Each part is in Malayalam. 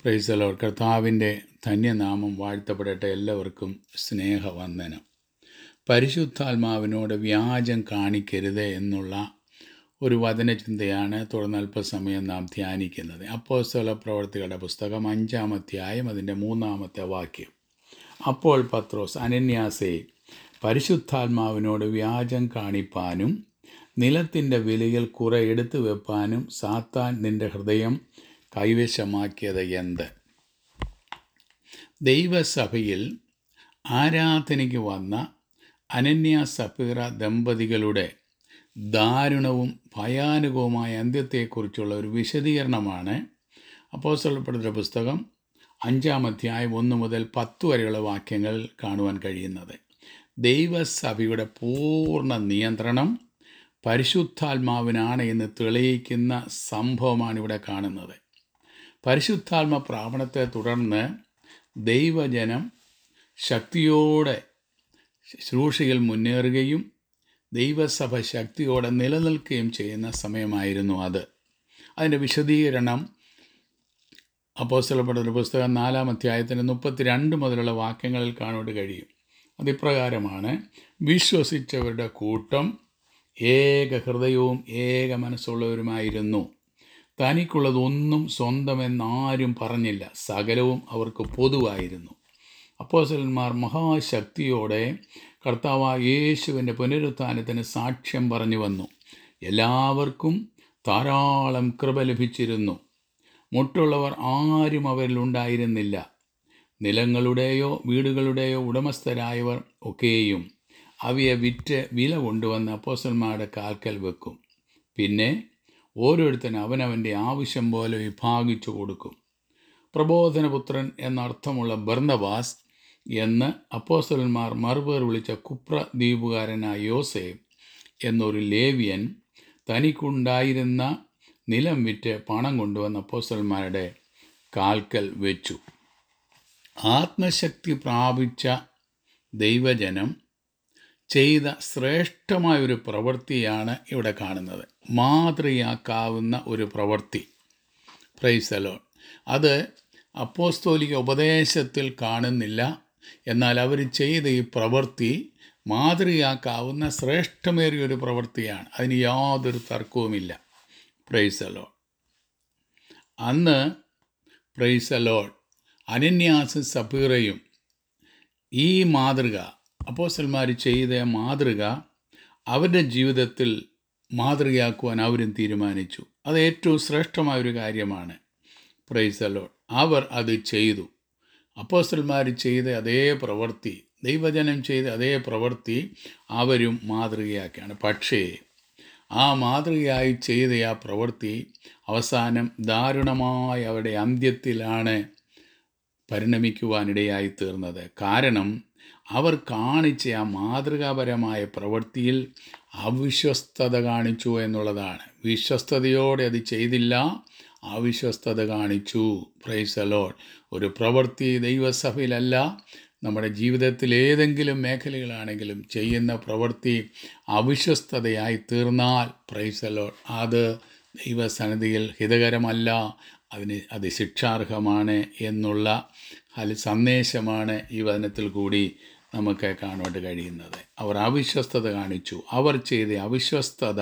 പ്രൈസലോ കർത്താവിൻ്റെ ധന്യനാമം വാഴ്ത്തപ്പെടട്ടെ എല്ലാവർക്കും സ്നേഹവന്ദനം പരിശുദ്ധാത്മാവിനോട് വ്യാജം കാണിക്കരുത് എന്നുള്ള ഒരു വചനചിന്തയാണ് തുടർന്ന് അല്പസമയം നാം ധ്യാനിക്കുന്നത് അപ്പോസ്തല പ്രവർത്തികളുടെ പുസ്തകം അഞ്ചാം അധ്യായം അതിൻ്റെ മൂന്നാമത്തെ വാക്യം അപ്പോൾ പത്രോസ് അനന്യാസെ പരിശുദ്ധാത്മാവിനോട് വ്യാജം കാണിപ്പാനും നിലത്തിൻ്റെ വിലയിൽ കുറെ എടുത്തു വെപ്പാനും സാത്താൻ നിന്റെ ഹൃദയം കൈവശമാക്കിയത് എന്ത് ദൈവസഭയിൽ ആരാധനയ്ക്ക് വന്ന അനന്യ സഫീറ ദമ്പതികളുടെ ദാരുണവും ഭയാനകവുമായ അന്ത്യത്തെക്കുറിച്ചുള്ള ഒരു വിശദീകരണമാണ് അപ്പോസ്തലപ്പെടുന്ന പുസ്തകം അഞ്ചാം അധ്യായം ഒന്ന് മുതൽ പത്ത് വരെയുള്ള വാക്യങ്ങൾ കാണുവാൻ കഴിയുന്നത് ദൈവസഭയുടെ പൂർണ്ണ നിയന്ത്രണം പരിശുദ്ധാത്മാവിനാണ് എന്ന് തെളിയിക്കുന്ന സംഭവമാണ് ഇവിടെ കാണുന്നത് പരിശുദ്ധാത്മ പ്രാപണത്തെ തുടർന്ന് ദൈവജനം ശക്തിയോടെ ശുശ്രൂഷയിൽ മുന്നേറുകയും ദൈവസഭ ശക്തിയോടെ നിലനിൽക്കുകയും ചെയ്യുന്ന സമയമായിരുന്നു അത് അതിൻ്റെ വിശദീകരണം അപ്പോസ്തലപ്പെടുന്ന പുസ്തകം നാലാം അധ്യായത്തിൻ്റെ മുപ്പത്തിരണ്ട് മുതലുള്ള വാക്യങ്ങളിൽ കാണുവാൻ കഴിയും അതിപ്രകാരമാണ് വിശ്വസിച്ചവരുടെ കൂട്ടം ഏക ഹൃദയവും ഏക മനസ്സുള്ളവരുമായിരുന്നു തനിക്കുള്ളതൊന്നും സ്വന്തമെന്നാരും പറഞ്ഞില്ല സകലവും അവർക്ക് പൊതുവായിരുന്നു അപ്പോസലന്മാർ മഹാശക്തിയോടെ കർത്താവ് യേശുവിൻ്റെ പുനരുത്ഥാനത്തിന് സാക്ഷ്യം പറഞ്ഞു വന്നു എല്ലാവർക്കും ധാരാളം കൃപ ലഭിച്ചിരുന്നു മുട്ടുള്ളവർ ആരും അവരിൽ ഉണ്ടായിരുന്നില്ല നിലങ്ങളുടെയോ വീടുകളുടെയോ ഉടമസ്ഥരായവർ ഒക്കെയും അവയെ വിറ്റ് വില കൊണ്ടുവന്ന് അപ്പോസന്മാരുടെ കാൽക്കൽ വെക്കും പിന്നെ ഓരോരുത്തരും അവനവൻ്റെ ആവശ്യം പോലെ വിഭാഗിച്ചു കൊടുക്കും പ്രബോധനപുത്രൻ എന്നർത്ഥമുള്ള ബർന്നബാസ് എന്ന് അപ്പോസ്തലന്മാർ മറുപേർ വിളിച്ച കുപ്ര ദ്വീപുകാരനായ യോസേഫ് എന്നൊരു ലേവ്യൻ തനിക്കുണ്ടായിരുന്ന നിലം വിറ്റ് പണം കൊണ്ടുവന്ന അപ്പോസ്തലന്മാരുടെ കാൽക്കൽ വെച്ചു ആത്മശക്തി പ്രാപിച്ച ദൈവജനം ചെയ്ത ശ്രേഷ്ഠമായൊരു പ്രവൃത്തിയാണ് ഇവിടെ കാണുന്നത് മാതൃയാക്കാവുന്ന ഒരു പ്രവൃത്തി പ്രൈസലോൺ അത് അപ്പോസ്തോലിക ഉപദേശത്തിൽ കാണുന്നില്ല എന്നാൽ അവർ ചെയ്ത ഈ പ്രവൃത്തി മാതൃയാക്കാവുന്ന ശ്രേഷ്ഠമേറിയ ഒരു പ്രവൃത്തിയാണ് അതിന് യാതൊരു തർക്കവുമില്ല പ്രൈസലോൺ അന്ന് പ്രൈസലോൺ അനന്യാസും സഫീറയും ഈ മാതൃക അപ്പോസ്റ്റന്മാർ ചെയ്ത മാതൃക അവരുടെ ജീവിതത്തിൽ മാതൃകയാക്കുവാൻ അവരും തീരുമാനിച്ചു അത് ഏറ്റവും ശ്രേഷ്ഠമായ ഒരു കാര്യമാണ് പ്രൈസലോൺ അവർ അത് ചെയ്തു അപ്പോസ്റ്റന്മാർ ചെയ്ത അതേ പ്രവൃത്തി ദൈവജനം ചെയ്ത അതേ പ്രവൃത്തി അവരും മാതൃകയാക്കിയാണ് പക്ഷേ ആ മാതൃകയായി ചെയ്ത ആ പ്രവൃത്തി അവസാനം ദാരുണമായ അവരുടെ അന്ത്യത്തിലാണ് പരിണമിക്കുവാനിടയായി തീർന്നത് കാരണം അവർ കാണിച്ച ആ മാതൃകാപരമായ പ്രവൃത്തിയിൽ അവിശ്വസ്തത കാണിച്ചു എന്നുള്ളതാണ് വിശ്വസ്തയോടെ അത് ചെയ്തില്ല അവിശ്വസ്തത കാണിച്ചു പ്രൈസലോൾ ഒരു പ്രവൃത്തി ദൈവസഭയിലല്ല നമ്മുടെ ജീവിതത്തിൽ ഏതെങ്കിലും മേഖലകളാണെങ്കിലും ചെയ്യുന്ന പ്രവൃത്തി അവിശ്വസ്തതയായി തീർന്നാൽ പ്രൈസലോൾ അത് ദൈവസന്നിധിയിൽ ഹിതകരമല്ല അതിന് അത് ശിക്ഷാർഹമാണ് എന്നുള്ള അല്ല സന്ദേശമാണ് ഈ വചനത്തിൽ കൂടി നമുക്ക് കാണുവാൻ കഴിയുന്നത് അവർ അവിശ്വസ്തത കാണിച്ചു അവർ ചെയ്ത അവിശ്വസ്തത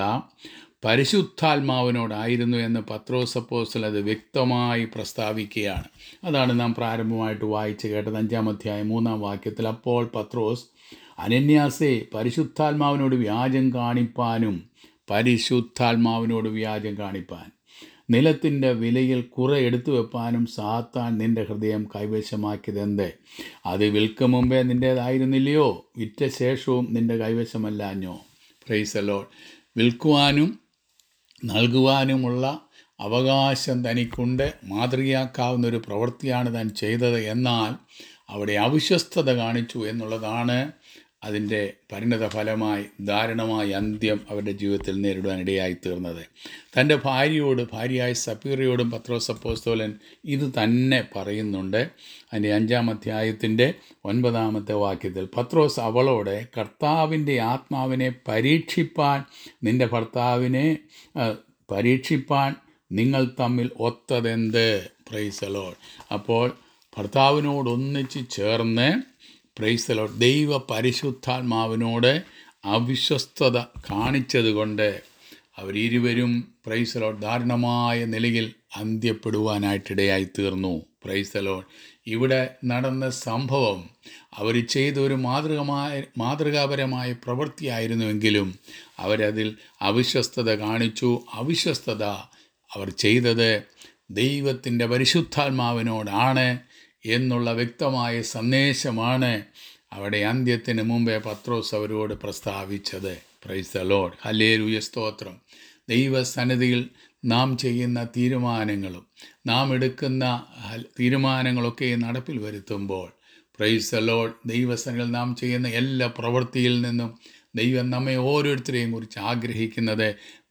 പരിശുദ്ധാത്മാവിനോടായിരുന്നു എന്ന് പത്രോസപ്പോസൽ അത് വ്യക്തമായി പ്രസ്താവിക്കുകയാണ് അതാണ് നാം പ്രാരംഭമായിട്ട് വായിച്ച് കേട്ടത് അഞ്ചാം അധ്യായം മൂന്നാം വാക്യത്തിൽ അപ്പോൾ പത്രോസ് അനന്യാസെ പരിശുദ്ധാത്മാവിനോട് വ്യാജം കാണിപ്പാനും പരിശുദ്ധാത്മാവിനോട് വ്യാജം കാണിപ്പാൻ നിലത്തിൻ്റെ വിലയിൽ കുറെ എടുത്തു വെപ്പാനും സാത്താൻ നിന്റെ ഹൃദയം കൈവശമാക്കിയതെന്ത് അത് വിൽക്കും മുമ്പേ നിൻ്റേതായിരുന്നില്ലയോ വിറ്റ ശേഷവും നിന്റെ കൈവശമല്ലാഞ്ഞോ പ്രൈസലോ വിൽക്കുവാനും നൽകുവാനുമുള്ള അവകാശം തനിക്കുണ്ട് മാതൃകയാക്കാവുന്ന ഒരു പ്രവൃത്തിയാണ് താൻ ചെയ്തത് എന്നാൽ അവിടെ അവിശ്വസ്തത കാണിച്ചു എന്നുള്ളതാണ് അതിൻ്റെ പരിണത ഫലമായി ദാരുണമായ അന്ത്യം അവരുടെ ജീവിതത്തിൽ നേരിടുവാൻ ഇടയായി തീർന്നത് തൻ്റെ ഭാര്യയോട് ഭാര്യയായ സപ്പീറിയോടും പത്രോസപ്പോസ്തോലൻ ഇത് തന്നെ പറയുന്നുണ്ട് അതിൻ്റെ അഞ്ചാം അധ്യായത്തിൻ്റെ ഒൻപതാമത്തെ വാക്യത്തിൽ പത്രോസ് അവളോട് കർത്താവിൻ്റെ ആത്മാവിനെ പരീക്ഷിപ്പാൻ നിൻ്റെ ഭർത്താവിനെ ആ, പരീക്ഷിപ്പാൻ നിങ്ങൾ തമ്മിൽ ഒത്തതെന്ത് പ്രൈസലോ അപ്പോൾ ഭർത്താവിനോട് ഒന്നിച്ച് ചേർന്ന് പ്രൈസലോ ദൈവ പരിശുദ്ധാത്മാവിനോട് അവിശ്വസ്തത കാണിച്ചതുകൊണ്ട് അവരിരുവരും പ്രൈസലോ ദാരുണമായ നിലയിൽ അന്ത്യപ്പെടുവാനായിട്ടിടയായി തീർന്നു പ്രൈസലോ ഇവിടെ നടന്ന സംഭവം അവർ ചെയ്ത ഒരു മാതൃകമായ മാതൃകാപരമായ പ്രവൃത്തിയായിരുന്നുവെങ്കിലും അവരതിൽ അവിശ്വസ്തത കാണിച്ചു അവിശ്വസ്തത അവർ ചെയ്തത് ദൈവത്തിൻ്റെ പരിശുദ്ധാത്മാവിനോടാണ് എന്നുള്ള വ്യക്തമായ സന്ദേശമാണ് അവിടെ അന്ത്യത്തിന് മുമ്പേ പത്രോസ് അവരോട് പ്രസ്താവിച്ചത് പ്രൈസ് ദ ലോഡ് ഹല്ലേലൂയ സ്തോത്രം ദൈവസന്നിധിയിൽ നാം ചെയ്യുന്ന തീരുമാനങ്ങളും നാം എടുക്കുന്ന ഹൽ- തീരുമാനങ്ങളൊക്കെ നടപ്പിൽ വരുത്തുമ്പോൾ പ്രൈസ് ദ ലോഡ് ദൈവസന്നിധിയിൽ നാം ചെയ്യുന്ന എല്ലാ പ്രവൃത്തിയിൽ നിന്നും ദൈവം നമ്മെ ഓരോരുത്തരെയും കുറിച്ച് ആഗ്രഹിക്കുന്നത്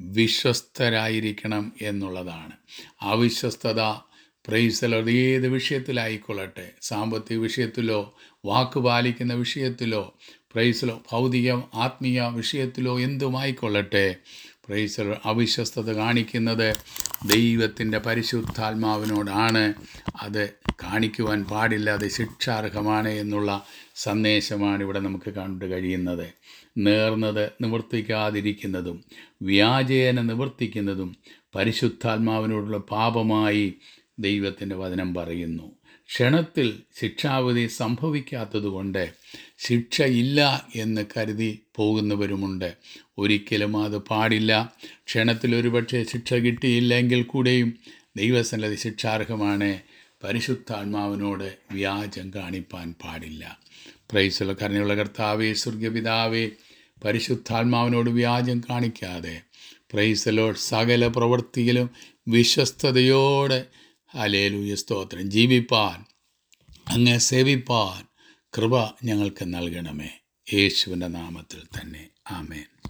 വിശ്വസ്തരായിരിക്കണം എന്നുള്ളതാണ് അവിശ്വസ്തത പ്രൈസലോ ഏത് വിഷയത്തിലായിക്കൊള്ളട്ടെ സാമ്പത്തിക വിഷയത്തിലോ വാക്ക് പാലിക്കുന്ന വിഷയത്തിലോ പ്രൈസലോ ഭൗതിക ആത്മീയ വിഷയത്തിലോ എന്തുമായിക്കൊള്ളട്ടെ പ്രൈസലോ അവിശ്വസ്തത കാണിക്കുന്നത് ദൈവത്തിൻ്റെ പരിശുദ്ധാത്മാവിനോടാണ് അത് കാണിക്കുവാൻ പാടില്ല അത് ശിക്ഷാർഹമാണ് എന്നുള്ള സന്ദേശമാണ് ഇവിടെ നമുക്ക് കണ്ടു കഴിയുന്നത് നേർന്നത് നിവർത്തിക്കാതിരിക്കുന്നതും വ്യാജേന നിവർത്തിക്കുന്നതും പരിശുദ്ധാത്മാവിനോടുള്ള പാപമായി ദൈവത്തിൻ്റെ വചനം പറയുന്നു ക്ഷണത്തിൽ ശിക്ഷാവിധി സംഭവിക്കാത്തതുകൊണ്ട് ശിക്ഷയില്ല എന്ന് കരുതി പോകുന്നവരുമുണ്ട് ഒരിക്കലും അത് പാടില്ല ക്ഷണത്തിൽ ഒരുപക്ഷെ ശിക്ഷ കിട്ടിയില്ലെങ്കിൽ കൂടെയും ദൈവസന്നതി ശിക്ഷാർഹമാണ് പരിശുദ്ധാത്മാവിനോട് വ്യാജം കാണിപ്പാൻ പാടില്ല പ്രൈസുള്ള കരുണയുള്ള കർത്താവേ സ്വർഗപിതാവേ പരിശുദ്ധാത്മാവിനോട് വ്യാജം കാണിക്കാതെ പ്രൈസലോ സകല പ്രവൃത്തിയിലും വിശ്വസ്തയോടെ അലേലൂയ സ്തോത്രം ജീവിപ്പാൻ അങ്ങ് സേവിപ്പാൻ കൃപ ഞങ്ങൾക്ക് നൽകണമേ യേശുവിൻ്റെ നാമത്തിൽ തന്നെ ആമേൻ